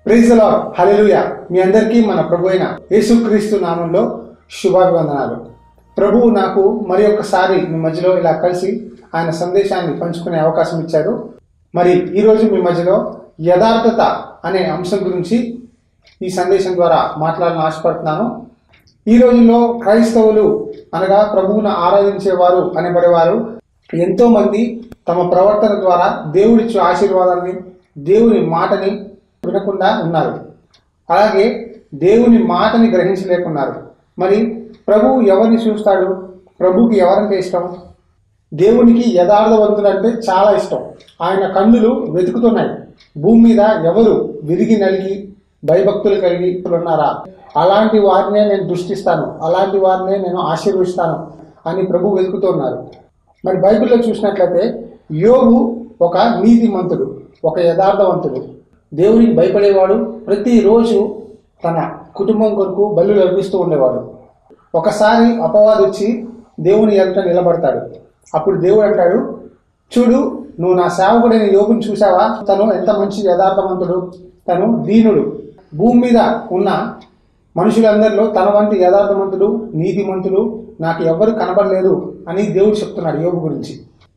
praise lord హల్లెలూయా మీ అందరికీ మన ప్రభు అయిన యేసుక్రీస్తు నామంలో శుభాభివందనాలు ప్రభువు నాకు మరి ఒక్కసారి మీ మధ్యలో ఇలా కలిసి ఆయన సందేశాన్ని పంచుకునే అవకాశం ఇచ్చారు మరి ఈరోజు మీ మధ్యలో యథార్థత అనే అంశం గురించి ఈ సందేశం ద్వారా మాట్లాడాలని ఆశపడుతున్నాను ఈ రోజుల్లో క్రైస్తవులు అనగా ప్రభువును ఆరాధించేవారు అనబడేవారు ఎంతో మంది తమ ప్రవర్తన ద్వారా దేవుడిచ్చే ఆశీర్వాదాన్ని దేవుని మాటని వినకుండా ఉన్నారు అలాగే దేవుని మాటని గ్రహించలేకున్నారు మరి ప్రభువు ఎవరిని చూస్తాడు ప్రభువుకి ఎవరంటే ఇష్టం దేవునికి యథార్థవంతుడు అంటే చాలా ఇష్టం ఆయన కన్నులు వెతుకుతున్నాయి భూమి మీద ఎవరు విరిగి నలిగి భయభక్తులు కలిగి ఉన్నారా అలాంటి వారినే నేను దృష్టిస్తాను అలాంటి వారినే నేను ఆశీర్వదిస్తాను అని ప్రభు వెతుకుతున్నారు మరి బైబిల్లో చూసినట్లయితే యోగు ఒక నీతిమంతుడు ఒక యథార్థవంతుడు దేవునికి భయపడేవాడు ప్రతిరోజు తన కుటుంబం కొరకు బలు అర్పిస్తూ ఉండేవాడు ఒకసారి అపవాది వచ్చి దేవుని ఎదుట నిలబడతాడు అప్పుడు దేవుడు అంటాడు చూడు నువ్వు నా సేవకుడైన యోగుని చూసావా తను ఎంత మంచి యథార్థవంతుడు తను దీనుడు భూమి మీద ఉన్న మనుషులందరిలో తన వంటి యథార్థవంతుడు నీతిమంతుడు నాకు ఎవ్వరు కనబడలేదు అని దేవుడు చెప్తున్నాడు యోగు గురించి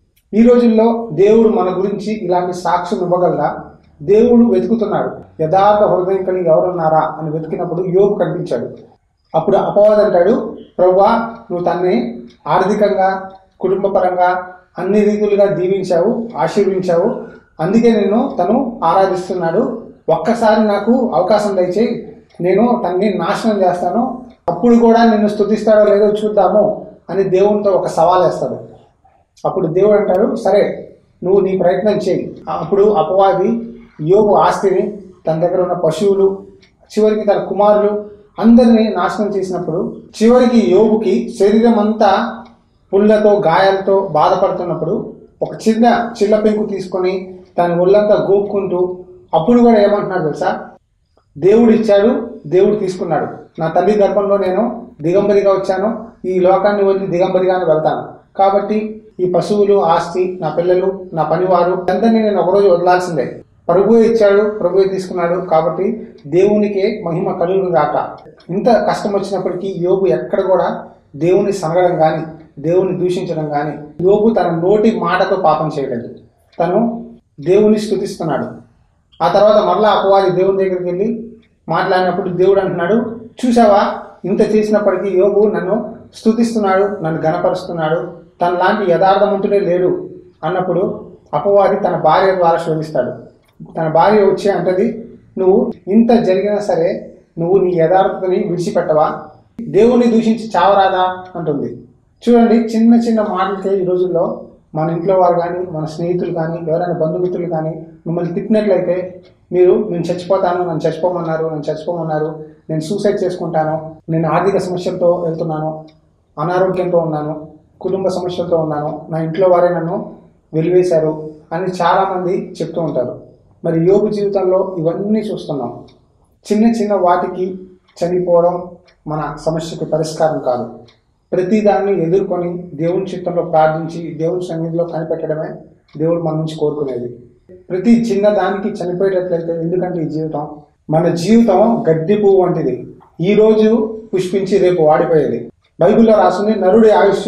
ఈ రోజుల్లో దేవుడు మన గురించి ఇలాంటి సాక్ష్యం ఇవ్వగలరా దేవుడు వెతుకుతున్నాడు యథార్థ హృదయం కలిగి ఎవరున్నారా అని వెతికినప్పుడు యోగు కనిపించాడు అప్పుడు అపవాది అంటాడు ప్రభువా నువ్వు తన్ని ఆర్థికంగా కుటుంబపరంగా అన్ని రీతులుగా దీవించావు ఆశీర్వించావు అందుకే నేను తను ఆరాధిస్తున్నాడు ఒక్కసారి నాకు అవకాశం దయచేయి నేను తన్ని నాశనం చేస్తాను అప్పుడు కూడా నిన్ను స్తుతిస్తాడో లేదో చూద్దాము అని దేవునితో ఒక సవాల్ వేస్తాడు అప్పుడు దేవుడు అంటాడు సరే నువ్వు నీ ప్రయత్నం చేయి అప్పుడు అపవాది యోగు ఆస్తిని తన దగ్గర ఉన్న పశువులు చివరికి తన కుమారులు అందరినీ నాశనం చేసినప్పుడు చివరికి యోగుకి శరీరం అంతా పుల్లతో గాయాలతో బాధపడుతున్నప్పుడు ఒక చిన్న చిల్ల పెంకు తీసుకొని తన ఒళ్ళంతా గోపుకుంటూ అప్పుడు కూడా ఏమంటున్నాడు తెలుసా దేవుడు ఇచ్చాడు దేవుడు తీసుకున్నాడు నా తల్లి గర్భంలో నేను దిగంబరిగా వచ్చాను ఈ లోకాన్ని వదిలి దిగంబరిగానే వెళ్తాను కాబట్టి ఈ పశువులు ఆస్తి నా పిల్లలు నా పనివారు అందరినీ నేను ఒకరోజు వదలాల్సిందే ప్రభువే ఇచ్చాడు ప్రభువే తీసుకున్నాడు కాబట్టి దేవునికే మహిమ కలుగు గాక ఇంత కష్టం వచ్చినప్పటికీ యోగు ఎక్కడ కూడా దేవుని సనగడం కానీ దేవుని దూషించడం కానీ యోగు తన నోటి మాటతో పాపం చేయలేదు తను దేవుని స్థుతిస్తున్నాడు ఆ తర్వాత మరలా అపవాది దేవుని దగ్గరికి వెళ్ళి మాట్లాడినప్పుడు దేవుడు అంటున్నాడు చూసావా ఇంత చేసినప్పటికీ యోగు నన్ను స్థుతిస్తున్నాడు నన్ను గణపరుస్తున్నాడు తన లాంటి యథార్థవంతుడే లేడు అన్నప్పుడు అపవాది తన భార్య ద్వారా శోధిస్తాడు తన భార్య వచ్చి అంటది నువ్వు ఇంత జరిగినా సరే నువ్వు నీ యథార్థతని విడిచిపెట్టవా దేవుని దూషించి చావరాదా అంటుంది చూడండి చిన్న చిన్న మాటలకే ఈ రోజుల్లో మన ఇంట్లో వారు కానీ మన స్నేహితులు కానీ ఎవరైనా బంధుమిత్రులు కానీ మిమ్మల్ని తిట్టినట్లయితే మీరు నేను చచ్చిపోతాను నన్ను చచ్చిపోమన్నారు నన్ను చచ్చిపోమన్నారు నేను సూసైడ్ చేసుకుంటాను నేను ఆర్థిక సమస్యలతో వెళ్తున్నాను అనారోగ్యంతో ఉన్నాను కుటుంబ సమస్యలతో ఉన్నాను నా ఇంట్లో వారే నన్ను వెలివేశారు అని చాలామంది చెప్తూ ఉంటారు మరి యోగు జీవితంలో ఇవన్నీ చూస్తున్నాం చిన్న చిన్న వాటికి చనిపోవడం మన సమస్యకు పరిష్కారం కాదు ప్రతిదాన్ని ఎదుర్కొని దేవుని చిత్తంలో ప్రార్థించి దేవుని సన్నిధిలో కనిపెట్టడమే దేవుడు మన నుంచి కోరుకునేది ప్రతి చిన్న దానికి చనిపోయేటట్లయితే ఎందుకంటే ఈ జీవితం మన జీవితం గడ్డి పువ్వు వంటిది ఈ రోజు పుష్పించి రేపు వాడిపోయేది బైబిల్లో రాసింది నరుడి ఆయుష్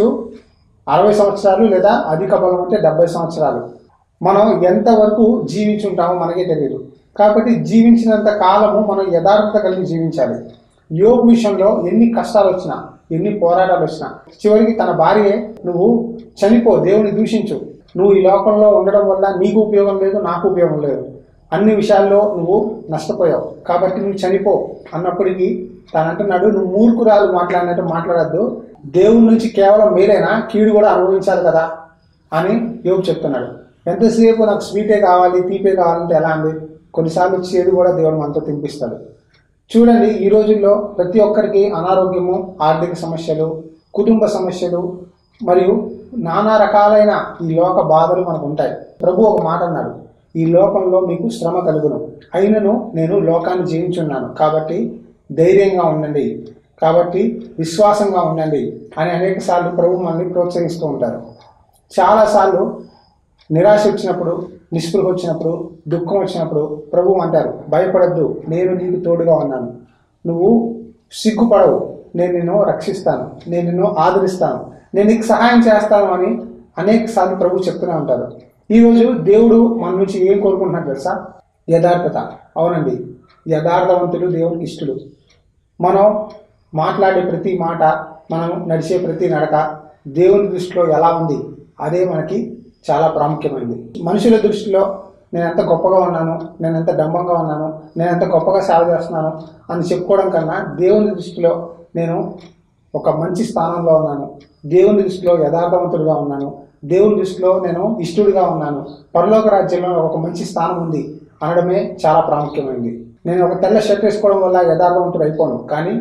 అరవై సంవత్సరాలు లేదా అధిక బలం అంటే డెబ్బై సంవత్సరాలు మనం ఎంతవరకు జీవించి ఉంటామో మనకే తెలియదు కాబట్టి జీవించినంత కాలము మనం యథార్థత కలిగి జీవించాలి యోగ్ విషయంలో ఎన్ని కష్టాలు వచ్చినా ఎన్ని పోరాటాలు వచ్చినా చివరికి తన భార్యే నువ్వు చనిపో దేవుని దూషించు నువ్వు ఈ లోకంలో ఉండడం వల్ల నీకు ఉపయోగం లేదు నాకు ఉపయోగం లేదు అన్ని విషయాల్లో నువ్వు నష్టపోయావు కాబట్టి నువ్వు చనిపో అన్నప్పటికీ తను అంటున్నాడు నువ్వు మూర్ఖురాలు మాట్లాడినట్టు మాట్లాడద్దు దేవుని నుంచి కేవలం మేలైనా కీడు కూడా అనుభవించాలి కదా అని యోగు చెప్తున్నాడు ఎంతసేపు నాకు స్వీటే కావాలి తీపే కావాలంటే ఎలా అంది కొన్నిసార్లు చేదు కూడా దేవుడు మనతో తినిపిస్తాడు చూడండి ఈ రోజుల్లో ప్రతి ఒక్కరికి అనారోగ్యము ఆర్థిక సమస్యలు కుటుంబ సమస్యలు మరియు నానా రకాలైన ఈ లోక బాధలు మనకు ఉంటాయి ప్రభు ఒక మాట అన్నాడు ఈ లోకంలో మీకు శ్రమ కలుగును అయినను నేను లోకాన్ని జయించున్నాను కాబట్టి ధైర్యంగా ఉండండి కాబట్టి విశ్వాసంగా ఉండండి అని అనేక సార్లు ప్రభు మనల్ని ప్రోత్సహిస్తూ ఉంటారు చాలాసార్లు నిరాశ వచ్చినప్పుడు నిస్పృహ వచ్చినప్పుడు దుఃఖం వచ్చినప్పుడు ప్రభు అంటారు భయపడద్దు నేను నీకు తోడుగా ఉన్నాను నువ్వు సిగ్గుపడవు నేను నిన్ను రక్షిస్తాను నేను నిన్ను ఆదరిస్తాను నేను నీకు సహాయం చేస్తాను అని అనేక సార్లు ప్రభు చెప్తూనే ఉంటారు ఈరోజు దేవుడు మన నుంచి ఏం కోరుకుంటున్నాడు తెలుసా యథార్థత అవునండి యథార్థవంతుడు దేవునికి ఇష్టడు మనం మాట్లాడే ప్రతి మాట మనం నడిచే ప్రతి నడక దేవుని దృష్టిలో ఎలా ఉంది అదే మనకి చాలా ప్రాముఖ్యమైనది మనుషుల దృష్టిలో నేను ఎంత గొప్పగా ఉన్నాను నేను ఎంత డంబంగా ఉన్నాను నేను ఎంత గొప్పగా సేవ చేస్తున్నాను అని చెప్పుకోవడం కన్నా దేవుని దృష్టిలో నేను ఒక మంచి స్థానంలో ఉన్నాను దేవుని దృష్టిలో యథార్థవంతుడిగా ఉన్నాను దేవుని దృష్టిలో నేను ఇష్టడుగా ఉన్నాను పరలోక రాజ్యంలో ఒక మంచి స్థానం ఉంది అనడమే చాలా ప్రాముఖ్యమైనది నేను ఒక తెల్ల షర్ట్ వేసుకోవడం వల్ల యథార్థవంతుడు అయిపోను కానీ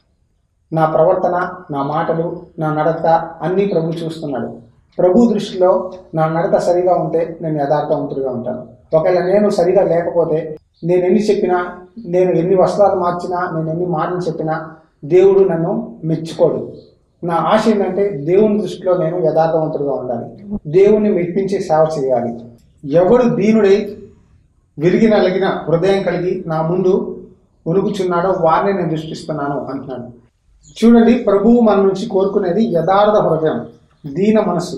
నా ప్రవర్తన నా మాటలు నా నడత అన్నీ ప్రభు చూస్తున్నాడు ప్రభు దృష్టిలో నా నడత సరిగా ఉంటే నేను యథార్థవంతుడిగా ఉంటాను ఒకవేళ నేను సరిగా లేకపోతే నేను ఎన్ని చెప్పినా నేను ఎన్ని వస్త్రాలు మార్చినా నేను ఎన్ని మాటలు చెప్పినా దేవుడు నన్ను మెచ్చుకోడు నా ఆశ ఏంటంటే దేవుని దృష్టిలో నేను యథార్థవంతుడిగా ఉండాలి దేవుని మెప్పించి సేవ చేయాలి ఎవడు దీనుడై విరిగి నలిగిన హృదయం కలిగి నా ముందు ఉనుకుచున్నాడో వారిని నేను దృష్టిస్తున్నాను అంటున్నాడు చూడండి ప్రభువు మన నుంచి కోరుకునేది యథార్థ హృదయం దీన మనసు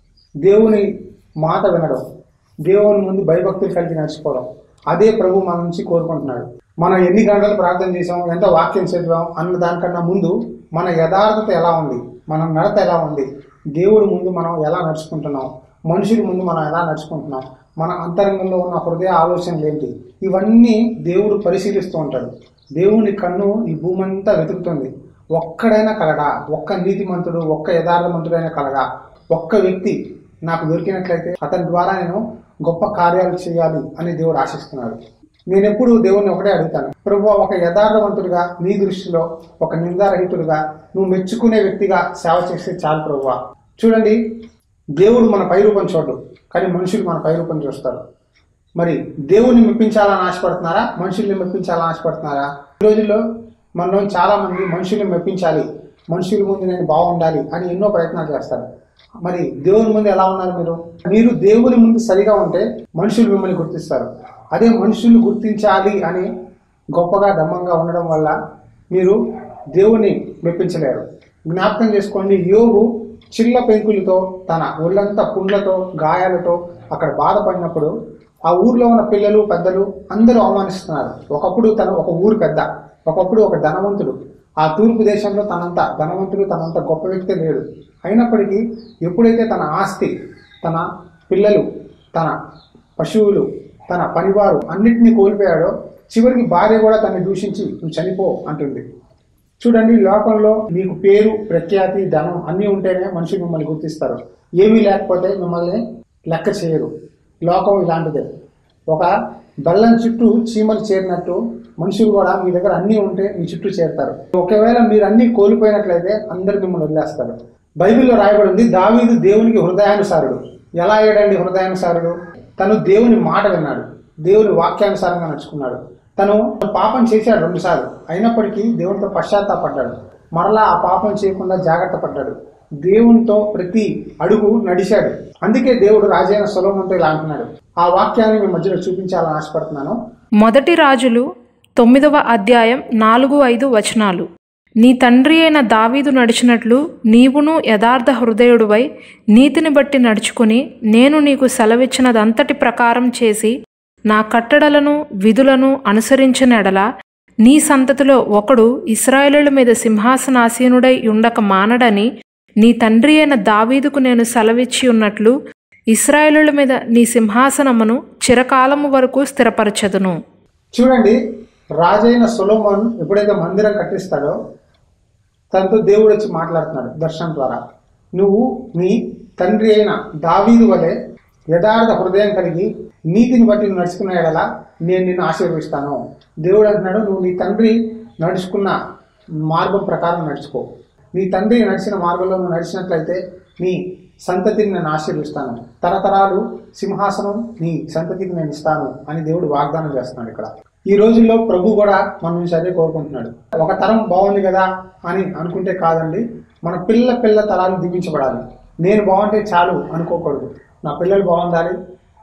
దేవుని మాట వినడం దేవుని ముందు భయభక్తులు కలిగి నడుచుకోవడం అదే ప్రభు మన నుంచి కోరుకుంటున్నాడు మనం ఎన్ని గంటలు ప్రార్థన చేసాం ఎంత వాక్యం చదివాం అన్న దానికన్నా ముందు మన యథార్థత ఎలా ఉంది మన నడత ఎలా ఉంది దేవుడి ముందు మనం ఎలా నడుచుకుంటున్నాం మనుషుల ముందు మనం ఎలా నడుచుకుంటున్నాం మన అంతరంగంలో ఉన్న హృదయ ఆలోచనలు ఏంటి ఇవన్నీ దేవుడు పరిశీలిస్తూ ఉంటాడు దేవుని కన్ను ఈ భూమి అంతా వెతుకుతుంది ఒక్కడైనా కలడా ఒక్క నీతిమంతుడు ఒక్క యథార్థమంతుడైనా కలడా ఒక్క వ్యక్తి నాకు దొరికినట్లయితే అతని ద్వారా నేను గొప్ప కార్యాలు చేయాలి అని దేవుడు ఆశిస్తున్నాడు నేను ఎప్పుడు దేవుణ్ణి ఒకటే అడుగుతాను ప్రభు ఒక యథార్థవంతుడిగా నీ దృష్టిలో ఒక నిందారహితుడిగా నువ్వు మెచ్చుకునే వ్యక్తిగా సేవ చేస్తే చాలు ప్రభువా చూడండి దేవుడు మన పైరూపం చూడడు కానీ మనుషులు మన పైరూపం చూస్తారు మరి దేవుని మెప్పించాలని ఆశపడుతున్నారా మనుషుల్ని మెప్పించాలని ఆశపడుతున్నారా ఈ రోజుల్లో మనలో చాలా మంది మనుషుల్ని మెప్పించాలి మనుషుల ముందు నేను బాగుండాలి అని ఎన్నో ప్రయత్నాలు చేస్తారు మరి దేవుని ముందు ఎలా ఉన్నారు మీరు మీరు దేవుని ముందు సరిగా ఉంటే మనుషులు మిమ్మల్ని గుర్తిస్తారు అదే మనుషులు గుర్తించాలి అని గొప్పగా దమ్మంగా ఉండడం వల్ల మీరు దేవుని మెప్పించలేరు జ్ఞాపకం చేసుకోండి యోగు చిల్ల పెంకులతో తన ఒళ్ళంతా పుండ్లతో గాయాలతో అక్కడ బాధపడినప్పుడు ఆ ఊర్లో ఉన్న పిల్లలు పెద్దలు అందరూ అవమానిస్తున్నారు ఒకప్పుడు తను ఒక ఊరు పెద్ద ఒకప్పుడు ఒక ధనవంతుడు ఆ తూర్పు దేశంలో తనంత ధనవంతుడు తనంత గొప్ప వ్యక్తి లేడు అయినప్పటికీ ఎప్పుడైతే తన ఆస్తి తన పిల్లలు తన పశువులు తన పనివారు అన్నిటినీ కోల్పోయాడో చివరికి భార్య కూడా తనని దూషించి నువ్వు చనిపో అంటుంది చూడండి లోకంలో మీకు పేరు ప్రఖ్యాతి ధనం అన్నీ ఉంటేనే మనుషులు మిమ్మల్ని గుర్తిస్తారు ఏమీ లేకపోతే మిమ్మల్ని లెక్క చేయరు లోకం ఇలాంటిదే ఒక బెల్లం చుట్టూ చీమలు చేరినట్టు మనుషులు కూడా మీ దగ్గర అన్నీ ఉంటే మీ చుట్టూ చేరుతారు ఒకవేళ మీరు అన్నీ కోల్పోయినట్లయితే అందరు మిమ్మల్ని వదిలేస్తారు బైబిల్లో రాయబడి ఉంది దావీదు దేవునికి హృదయానుసారుడు ఎలా అయ్యాడండి హృదయానుసారుడు తను దేవుని మాట విన్నాడు దేవుని వాక్యానుసారంగా నడుచుకున్నాడు తను పాపం చేశాడు రెండుసార్లు అయినప్పటికీ దేవునితో పశ్చాత్తాపడ్డాడు మరలా ఆ పాపం చేయకుండా జాగ్రత్త పడ్డాడు దేవునితో ప్రతి అడుగు నడిచాడు అందుకే దేవుడు రాజైన సొలోమంతో ఇలా అంటున్నాడు ఆ వాక్యాన్ని మీ మధ్యలో చూపించాలని ఆశపడుతున్నాను మొదటి రాజులు తొమ్మిదవ అధ్యాయం నాలుగు ఐదు వచనాలు నీ తండ్రి అయిన దావీదు నడిచినట్లు నీవును యథార్థ హృదయుడువై నీతిని బట్టి నడుచుకుని నేను నీకు సెలవిచ్చినదంతటి ప్రకారం చేసి నా కట్టడలను విధులను అనుసరించిన ఎడల నీ సంతతిలో ఒకడు ఇస్రాయేలుల మీద సింహాసనాసీనుడై ఉండక మానడని నీ తండ్రి అయిన దావీదుకు నేను సెలవిచ్చి ఉన్నట్లు ఇస్రాయేలుల మీద నీ సింహాసనమును చిరకాలము వరకు స్థిరపరచదును చూడండి రాజైన సొలోమోన్ ఎప్పుడైతే మందిరం కట్టిస్తాడో తనతో దేవుడు వచ్చి మాట్లాడుతున్నాడు దర్శనం ద్వారా నువ్వు నీ తండ్రి అయిన దావీదు వలె యథార్థ హృదయం కలిగి నీతిని బట్టి నువ్వు నడుచుకున్న ఎడల నేను నిన్ను ఆశీర్వదిస్తాను దేవుడు అంటున్నాడు నువ్వు నీ తండ్రి నడుచుకున్న మార్గం ప్రకారం నడుచుకో నీ తండ్రి నడిచిన మార్గంలో నువ్వు నడిచినట్లయితే నీ సంతతిని నేను ఆశీర్విస్తాను తరతరాలు సింహాసనం నీ సంతతికి నేను ఇస్తాను అని దేవుడు వాగ్దానం చేస్తున్నాడు ఇక్కడ ఈ రోజుల్లో ప్రభు కూడా మన నుంచి అదే కోరుకుంటున్నాడు ఒక తరం బాగుంది కదా అని అనుకుంటే కాదండి మన పిల్ల పిల్ల తరాలు దీవించబడాలి నేను బాగుంటే చాలు అనుకోకూడదు నా పిల్లలు బాగుండాలి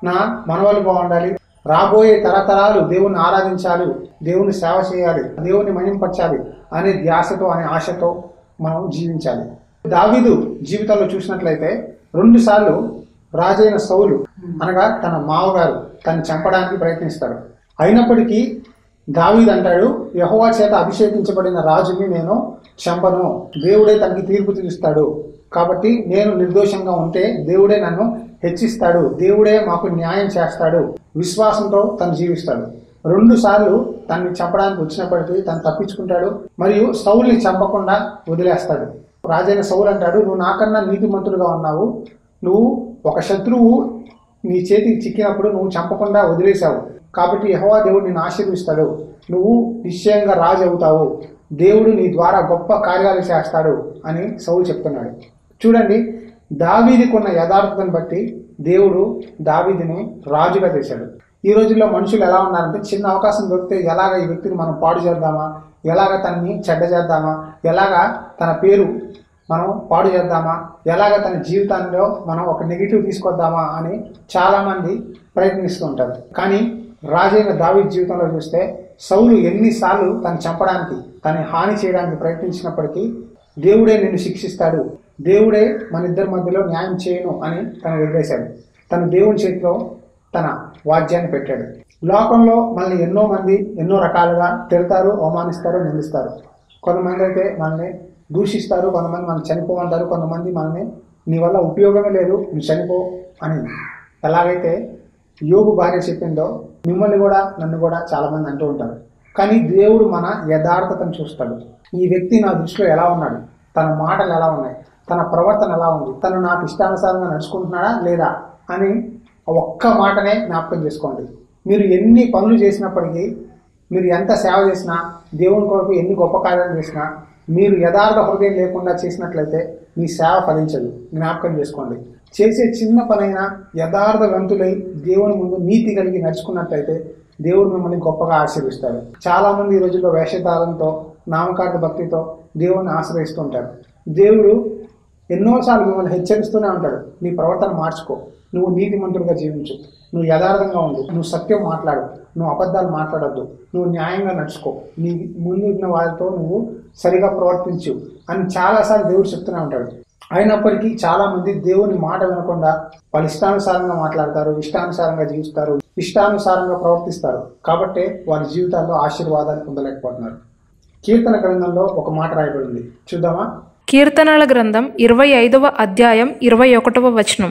నా మనవలు బాగుండాలి రాబోయే తరతరాలు దేవుణ్ణి ఆరాధించాలి దేవుని సేవ చేయాలి దేవుని మహింపరచాలి అనే ధ్యాసతో అనే ఆశతో మనం జీవించాలి దావీదు జీవితంలో చూసినట్లయితే రెండు సార్లు రాజైన సౌలు అనగా తన మావగారు తను చంపడానికి ప్రయత్నిస్తాడు అయినప్పటికీ దావీద్ అంటాడు యహోవా చేత అభిషేకించబడిన రాజుని నేను చంపను దేవుడే తనకి తీర్పు తీరుస్తాడు కాబట్టి నేను నిర్దోషంగా ఉంటే దేవుడే నన్ను హెచ్చిస్తాడు దేవుడే మాకు న్యాయం చేస్తాడు విశ్వాసంతో తను జీవిస్తాడు రెండు సార్లు తనని చంపడానికి వచ్చినప్పటికీ తను తప్పించుకుంటాడు మరియు సౌల్ని చంపకుండా వదిలేస్తాడు రాజైన సౌలు అంటాడు నువ్వు నాకన్నా నీతిమంతుడుగా ఉన్నావు నువ్వు ఒక శత్రువు నీ చేతికి చిక్కినప్పుడు నువ్వు చంపకుండా వదిలేశావు కాబట్టి యహోవా దేవుడు నిన్ను ఆశీర్విస్తాడు నువ్వు నిశ్చయంగా రాజు అవుతావు దేవుడు నీ ద్వారా గొప్ప కార్యాలు చేస్తాడు అని సౌలు చెప్తున్నాడు చూడండి దావీదికి ఉన్న యథార్థతను బట్టి దేవుడు దావీదిని రాజుగా చేశాడు ఈ రోజుల్లో మనుషులు ఎలా ఉన్నారంటే చిన్న అవకాశం దొరికితే ఎలాగ ఈ వ్యక్తిని మనం పాడు చేద్దామా ఎలాగ తనని చెడ్డ చేద్దామా ఎలాగ తన పేరు మనం పాడు చేద్దామా ఎలాగ తన జీవితంలో మనం ఒక నెగిటివ్ తీసుకొద్దామా అని చాలామంది ప్రయత్నిస్తూ ఉంటారు కానీ రాజైన దావీద్ జీవితంలో చూస్తే సౌలు ఎన్నిసార్లు తను చంపడానికి తను హాని చేయడానికి ప్రయత్నించినప్పటికీ దేవుడే నిన్ను శిక్షిస్తాడు దేవుడే మన ఇద్దరి మధ్యలో న్యాయం చేయను అని తను వదిలేశాడు తను దేవుని చేతిలో తన వాద్యాన్ని పెట్టాడు లోకంలో మనల్ని ఎన్నో మంది ఎన్నో రకాలుగా తిడతారు అవమానిస్తారు నిందిస్తారు కొంతమంది అయితే మనల్ని దూషిస్తారు కొంతమంది మనం చనిపోమంటారు కొంతమంది మనల్ని నీ వల్ల ఉపయోగమే లేదు నువ్వు చనిపో అని ఎలాగైతే యోగు భార్య చెప్పిందో మిమ్మల్ని కూడా నన్ను కూడా చాలామంది అంటూ ఉంటారు కానీ దేవుడు మన యథార్థతను చూస్తాడు ఈ వ్యక్తి నా దృష్టిలో ఎలా ఉన్నాడు తన మాటలు ఎలా ఉన్నాయి తన ప్రవర్తన ఎలా ఉంది తను నాకు ఇష్టానుసారంగా నడుచుకుంటున్నాడా లేదా అని ఆ ఒక్క మాటనే జ్ఞాపకం చేసుకోండి మీరు ఎన్ని పనులు చేసినప్పటికీ మీరు ఎంత సేవ చేసినా దేవుని కొరకు ఎన్ని గొప్ప కార్యాలు చేసినా మీరు యథార్థ హృదయం లేకుండా చేసినట్లయితే మీ సేవ ఫలించదు జ్ఞాపకం చేసుకోండి చేసే చిన్న పనైనా యథార్థవంతులై దేవుని ముందు నీతి కలిగి నడుచుకున్నట్లయితే దేవుడు మిమ్మల్ని గొప్పగా ఆశీర్విస్తాడు చాలా మంది ఈ రోజుల్లో వేషధారంతో నామకార్థ భక్తితో దేవుడిని ఆశ్రయిస్తూ ఉంటారు దేవుడు ఎన్నోసార్లు మిమ్మల్ని హెచ్చరిస్తూనే ఉంటాడు నీ ప్రవర్తన మార్చుకో నువ్వు నీతిమంతుడిగా జీవించు నువ్వు యథార్థంగా ఉండు నువ్వు సత్యం మాట్లాడు నువ్వు అబద్ధాలు మాట్లాడొద్దు నువ్వు న్యాయంగా నడుచుకో నీ ముందు ఉన్న వారితో నువ్వు సరిగా ప్రవర్తించు అని చాలాసార్లు దేవుడు చెప్తూనే ఉంటాడు అయినప్పటికీ చాలా మంది దేవుని మాట వినకుండా వాళ్ళు ఇష్టానుసారంగా మాట్లాడతారు ఇష్టానుసారంగా జీవిస్తారు ఇష్టానుసారంగా ప్రవర్తిస్తారు కాబట్టే వారి జీవితాల్లో ఆశీర్వాదాలు పొందలేకపోతున్నారు కీర్తన గ్రంథంలో ఒక మాట రాయబడింది చూద్దామా కీర్తనల గ్రంథం ఇరవై ఐదవ అధ్యాయం ఇరవై ఒకటవ వచనం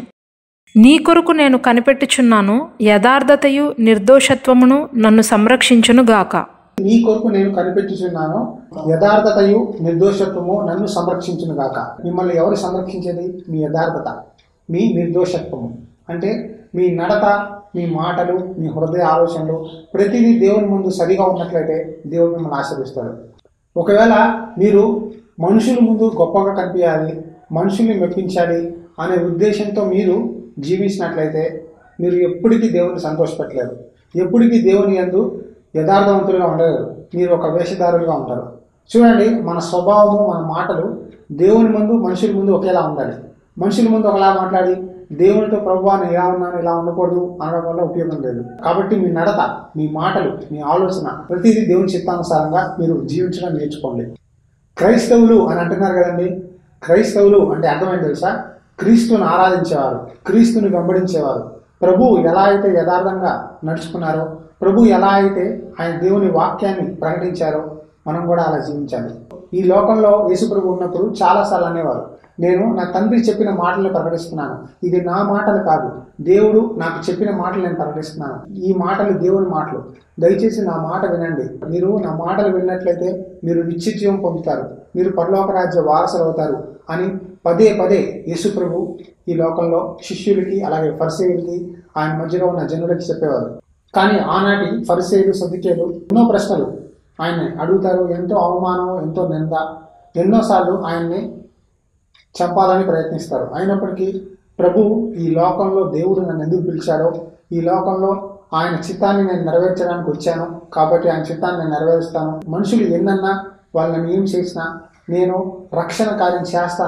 నీ కొరకు నేను కనిపెట్టుచున్నాను యథార్థతయు నిర్దోషత్వమును నన్ను సంరక్షించును గాక నీ కొరకు నేను కనిపెట్టుచున్నాను యథార్థతయు నిర్దోషత్వము నన్ను సంరక్షించును గాక మిమ్మల్ని ఎవరు సంరక్షించేది మీ యథార్థత మీ నిర్దోషత్వము అంటే మీ నడత మీ మాటలు మీ హృదయ ఆలోచనలు ప్రతిదీ దేవుని ముందు సరిగా ఉన్నట్లయితే దేవుడు మిమ్మల్ని ఆశీర్విస్తాడు ఒకవేళ మీరు మనుషుల ముందు గొప్పగా కనిపించాలి మనుషుల్ని మెప్పించాలి అనే ఉద్దేశంతో మీరు జీవించినట్లయితే మీరు ఎప్పటికీ దేవుని సంతోషపెట్టలేరు ఎప్పటికీ దేవుని యందు యథార్థవంతులుగా ఉండలేరు మీరు ఒక వేషధారులుగా ఉంటారు చూడండి మన స్వభావము మన మాటలు దేవుని ముందు మనుషుల ముందు ఒకేలా ఉండాలి మనుషుల ముందు ఒకలా మాట్లాడి దేవునితో ప్రభు నేను ఇలా ఉన్నాను ఇలా ఉండకూడదు అనడం వల్ల ఉపయోగం లేదు కాబట్టి మీ నడత మీ మాటలు మీ ఆలోచన ప్రతిదీ దేవుని చిత్తానుసారంగా మీరు జీవించడం నేర్చుకోండి క్రైస్తవులు అని అంటున్నారు కదండి క్రైస్తవులు అంటే అర్థమైంది తెలుసా క్రీస్తుని ఆరాధించేవారు క్రీస్తుని వెంబడించేవారు ప్రభు ఎలా అయితే యథార్థంగా నడుచుకున్నారో ప్రభు ఎలా అయితే ఆయన దేవుని వాక్యాన్ని ప్రకటించారో మనం కూడా అలా జీవించాలి ఈ లోకంలో యేసుప్రభు ఉన్నప్పుడు చాలాసార్లు అనేవారు నేను నా తండ్రి చెప్పిన మాటలను ప్రకటిస్తున్నాను ఇది నా మాటలు కాదు దేవుడు నాకు చెప్పిన మాటలు నేను ప్రకటిస్తున్నాను ఈ మాటలు దేవుని మాటలు దయచేసి నా మాట వినండి మీరు నా మాటలు విన్నట్లయితే మీరు నిత్యజీవం పొందుతారు మీరు పరలోక రాజ్య వారసులు అవుతారు అని పదే పదే యేసు ప్రభు ఈ లోకంలో శిష్యులకి అలాగే ఫరిసేయులకి ఆయన మధ్యలో ఉన్న జనులకి చెప్పేవారు కానీ ఆనాటి ఫరిసేయులు సదుకేలు ఎన్నో ప్రశ్నలు ఆయన్ని అడుగుతారు ఎంతో అవమానం ఎంతో నింద ఎన్నోసార్లు ఆయన్ని చంపాలని ప్రయత్నిస్తారు అయినప్పటికీ ప్రభు ఈ లోకంలో దేవుడు నన్ను ఎందుకు పిలిచాడో ఈ లోకంలో ఆయన చిత్తాన్ని నేను నెరవేర్చడానికి వచ్చాను కాబట్టి ఆయన చిత్తాన్ని నేను నెరవేరుస్తాను మనుషులు ఎన్నన్నా వాళ్ళని ఏం చేసినా నేను రక్షణ కార్యం చేస్తాను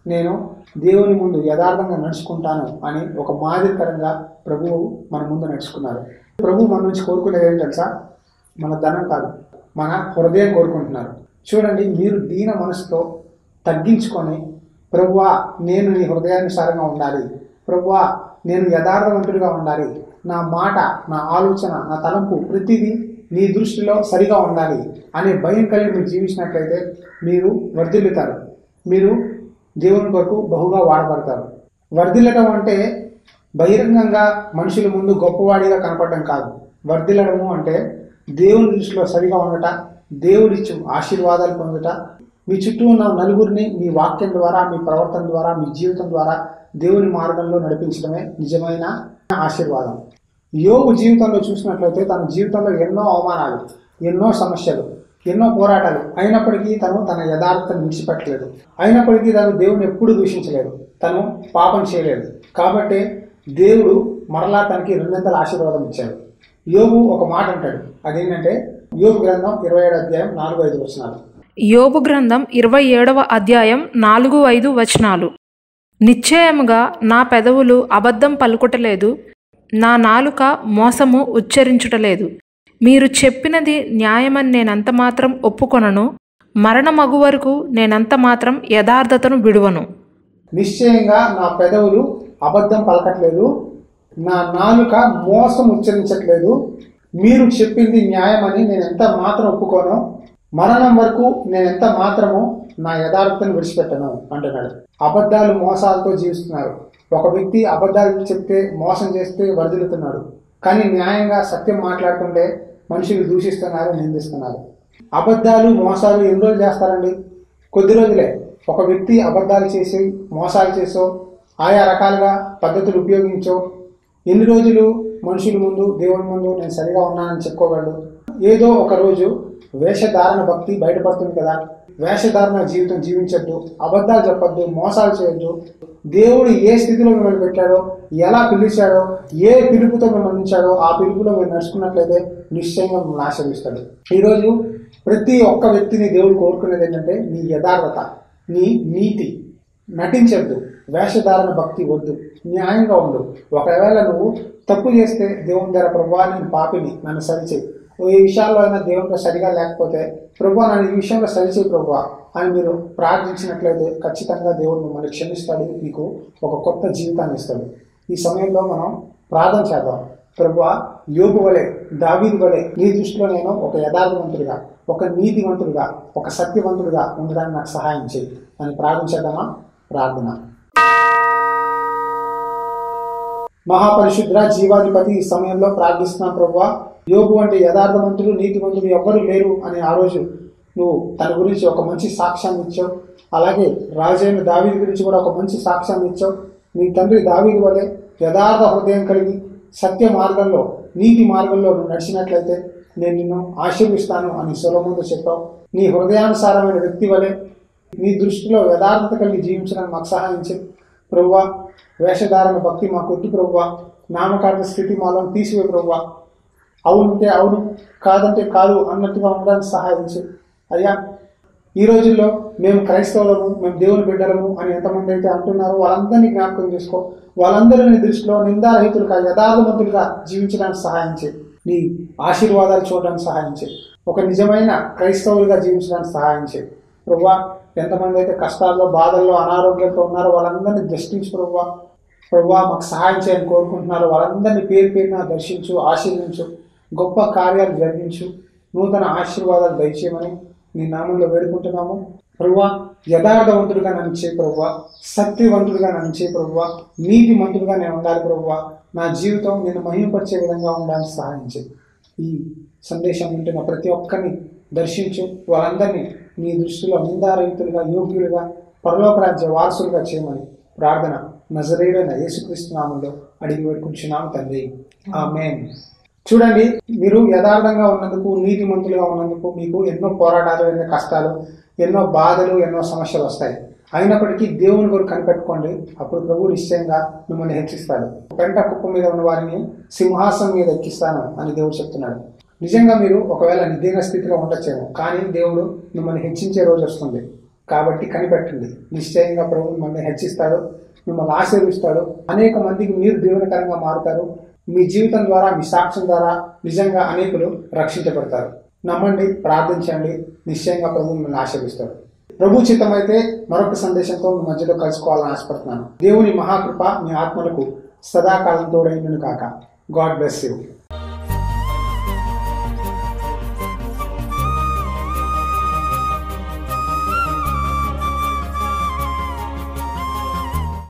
నేను దేవుని ముందు యథార్థంగా నడుచుకుంటాను అని ఒక మాదిరికరంగా ప్రభువు మన ముందు నడుచుకున్నారు ప్రభు మన నుంచి కోరుకునేది ఏంటి తెలుసా మన ధనం కాదు మన హృదయం కోరుకుంటున్నారు చూడండి మీరు దీన మనసుతో తగ్గించుకొని ప్రభువా నేను నీ హృదయానుసారంగా ఉండాలి ప్రభువా నేను యథార్థవంతుడిగా ఉండాలి నా మాట నా ఆలోచన నా తలంపు ప్రతిదీ నీ దృష్టిలో సరిగా ఉండాలి అనే భయం కలిగి మీరు జీవించినట్లయితే మీరు వర్ధిల్లుతారు మీరు దేవుని కొరకు బహుగా వాడబడతారు వర్ధిల్లటం అంటే బహిరంగంగా మనుషుల ముందు గొప్పవాడిగా కనపడడం కాదు వర్ధిల్లడము అంటే దేవుని దృష్టిలో సరిగా ఉండట దేవుడిచ్చు ఆశీర్వాదాలు పొందుట మీ చుట్టూ ఉన్న నలుగురిని మీ వాక్యం ద్వారా మీ ప్రవర్తన ద్వారా మీ జీవితం ద్వారా దేవుని మార్గంలో నడిపించడమే నిజమైన ఆశీర్వాదం యోగు జీవితంలో చూసినట్లయితే తన జీవితంలో ఎన్నో అవమానాలు ఎన్నో సమస్యలు ఎన్నో పోరాటాలు అయినప్పటికీ తను తన యథార్థతను విడిచిపెట్టలేదు అయినప్పటికీ తను దేవుని ఎప్పుడు దూషించలేదు తను పాపం చేయలేదు కాబట్టి దేవుడు మరలా తనకి రెండంతల ఆశీర్వాదం ఇచ్చాడు యోగు ఒక మాట అంటాడు అదేంటంటే యోగు గ్రంథం ఇరవై ఏడు అధ్యాయం నాలుగు ఐదు వచనాలు యోబు గ్రంథం ఇరవై ఏడవ అధ్యాయం నాలుగు ఐదు వచనాలు నిశ్చయముగా నా పెదవులు అబద్ధం పలుకుటలేదు నా నాలుక మోసము ఉచ్చరించుటలేదు మీరు చెప్పినది న్యాయమని నేనంత మాత్రం ఒప్పుకొనను మరణమగు వరకు నేనంత మాత్రం యథార్థతను విడువను నిశ్చయంగా నా పెదవులు అబద్ధం పలకట్లేదు నా నాలుక మోసం ఉచ్చరించట్లేదు మీరు చెప్పింది న్యాయమని నేను ఎంత మాత్రం ఒప్పుకోను మరణం వరకు నేను ఎంత మాత్రము నా యథార్థతను విడిచిపెట్టను అంటున్నాడు అబద్ధాలు మోసాలతో జీవిస్తున్నారు ఒక వ్యక్తి అబద్ధాలు చెప్తే మోసం చేస్తే వర్ధిల్లుతున్నాడు కానీ న్యాయంగా సత్యం మాట్లాడుతుంటే మనుషులు దూషిస్తున్నారు నిందిస్తున్నారు అబద్ధాలు మోసాలు ఎన్ని రోజులు చేస్తారండి కొద్ది రోజులే ఒక వ్యక్తి అబద్ధాలు చేసి మోసాలు చేసో ఆయా రకాలుగా పద్ధతులు ఉపయోగించో ఎన్ని రోజులు మనుషుల ముందు దేవుని ముందు నేను సరిగా ఉన్నానని చెప్పుకోగలడు ఏదో ఒక రోజు వేషధారణ భక్తి బయటపడుతుంది కదా వేషధారణ జీవితం జీవించద్దు అబద్ధాలు చెప్పొద్దు మోసాలు చేయొద్దు దేవుడు ఏ స్థితిలో మిమ్మల్ని పెట్టాడో ఎలా పిలిచాడో ఏ పిలుపుతో మిమ్మల్ని ఉంచాడో ఆ పిలుపులో మీరు నడుచుకున్నట్లయితే నిశ్చయంగా మిమ్మల్ని ఆశ్రయిస్తాడు ఈరోజు ప్రతి ఒక్క వ్యక్తిని దేవుడు కోరుకునేది ఏంటంటే నీ యథార్థత నీ నీతి నటించద్దు వేషధారణ భక్తి వద్దు న్యాయంగా ఉండు ఒకవేళ నువ్వు తప్పు చేస్తే దేవుని దగ్గర ప్రభా నేను పాపిని నన్ను సరిచేయి ఏ విషయాల్లో అయినా దేవునితో సరిగా లేకపోతే ప్రభా నన్ను ఈ విషయంలో సరిచేయి ప్రభా అని మీరు ప్రార్థించినట్లయితే ఖచ్చితంగా దేవుడు మిమ్మల్ని క్షమిస్తాడు మీకు ఒక కొత్త జీవితాన్ని ఇస్తాడు ఈ సమయంలో మనం ప్రార్థన చేద్దాం ప్రభా యోగు వలె దావీదు వలె నీ దృష్టిలో నేను ఒక యథార్థవంతుడిగా ఒక నీతివంతుడిగా ఒక సత్యవంతుడిగా ఉండడానికి నాకు సహాయం చేయి అని ప్రార్థించేద్దామా ప్రార్థన మహాపరిశుద్ర జీవాధిపతి ఈ సమయంలో ప్రార్థిస్తున్నాం ప్రభా యోగు అంటే యథార్థవంతుడు నీతివంతుడు ఎవ్వరు లేరు అని ఆ రోజు నువ్వు తన గురించి ఒక మంచి సాక్ష్యాన్ని ఇచ్చావు అలాగే రాజైన దావీది గురించి కూడా ఒక మంచి సాక్ష్యాన్ని ఇచ్చావు నీ తండ్రి దావీది వలె యథార్థ హృదయం కలిగి సత్య మార్గంలో నీతి మార్గంలో నువ్వు నడిచినట్లయితే నేను నిన్ను ఆశీర్విస్తాను అని సులభంతో చెప్పావు నీ హృదయానుసారమైన వ్యక్తి వలె నీ దృష్టిలో యథార్థత కలిగి జీవించడానికి మాకు సహాయం చేయి ప్రభువా వేషధారణ భక్తి మాకు వద్దు ప్రభువా నామకార్థ స్థితి మాలో తీసివే ప్రభువా అవునంటే అవును కాదంటే కాదు అన్నట్టుగా ఉండడానికి సహాయం చేయి అయ్యా ఈ రోజుల్లో మేము క్రైస్తవులము మేము దేవుని బిడ్డలము అని ఎంతమంది అయితే అంటున్నారో వాళ్ళందరినీ జ్ఞాపకం చేసుకో వాళ్ళందరినీ దృష్టిలో నిందారహితులుగా యథార్థవంతులుగా జీవించడానికి సహాయం చేయి నీ ఆశీర్వాదాలు చూడడానికి సహాయం చేయి ఒక నిజమైన క్రైస్తవులుగా జీవించడానికి సహాయం చేయి ప్రభా ఎంతమంది అయితే కష్టాల్లో బాధల్లో అనారోగ్యంతో ఉన్నారో వాళ్ళందరినీ దర్శించు ప్రభా ప్రభా మాకు సహాయం చేయని కోరుకుంటున్నారు వాళ్ళందరినీ పేరు పేరున దర్శించు ఆశీర్వించు గొప్ప కార్యాలు జరిగించు నూతన ఆశీర్వాదాలు దయచేయమని నీ నామంలో వేడుకుంటున్నాము ప్రభువా యథార్థవంతుడిగా నన్ను చేయి ప్రభువా సత్యవంతుడిగా నన్ను చేయి ప్రభువా నీతిమంతుడిగా నేను ఉండాలి ప్రభువా నా జీవితం నేను మహిమపరిచే విధంగా ఉండాలని సహాయం చేయి ఈ సందేశం వింటున్న ప్రతి ఒక్కరిని దర్శించు వాళ్ళందరినీ నీ దృష్టిలో నిందారహితులుగా యోగ్యులుగా పరలోక రాజ్య వారసులుగా చేయమని ప్రార్థన నజరేడైన యేసుక్రీస్తు నామంలో అడిగి పెట్టుకుంటున్నాము తండ్రి ఆమేన్ చూడండి మీరు యథార్థంగా ఉన్నందుకు నీతిమంతులుగా ఉన్నందుకు మీకు ఎన్నో పోరాటాలు ఎన్నో కష్టాలు ఎన్నో బాధలు ఎన్నో సమస్యలు వస్తాయి అయినప్పటికీ దేవుని కొరకు కనిపెట్టుకోండి అప్పుడు ప్రభు నిశ్చయంగా మిమ్మల్ని హెచ్చిస్తాడు పెంట కుప్ప మీద ఉన్న వారిని సింహాసనం మీద ఎక్కిస్తాను అని దేవుడు చెప్తున్నాడు నిజంగా మీరు ఒకవేళ నిదీన స్థితిలో ఉండొచ్చేమో కానీ దేవుడు మిమ్మల్ని హెచ్చించే రోజు వస్తుంది కాబట్టి కనిపెట్టండి నిశ్చయంగా ప్రభు మిమ్మల్ని హెచ్చిస్తాడు మిమ్మల్ని ఆశీర్విస్తాడు అనేక మందికి మీరు దీవెనకరంగా మారుతారు మీ జీవితం ద్వారా మీ సాక్ష్యం ద్వారా నిజంగా అనేకులు రక్షించబడతారు నమ్మండి ప్రార్థించండి నిశ్చయంగా ప్రభు మిమ్మల్ని ఆశీర్విస్తాడు ప్రభు చిత్తమైతే మరొక సందేశంతో మీ మధ్యలో కలుసుకోవాలని ఆశపడుతున్నాను దేవుని మహాకృప మీ ఆత్మలకు సదాకాలం తోడైనను కాక గాడ్ బ్లెస్ యూ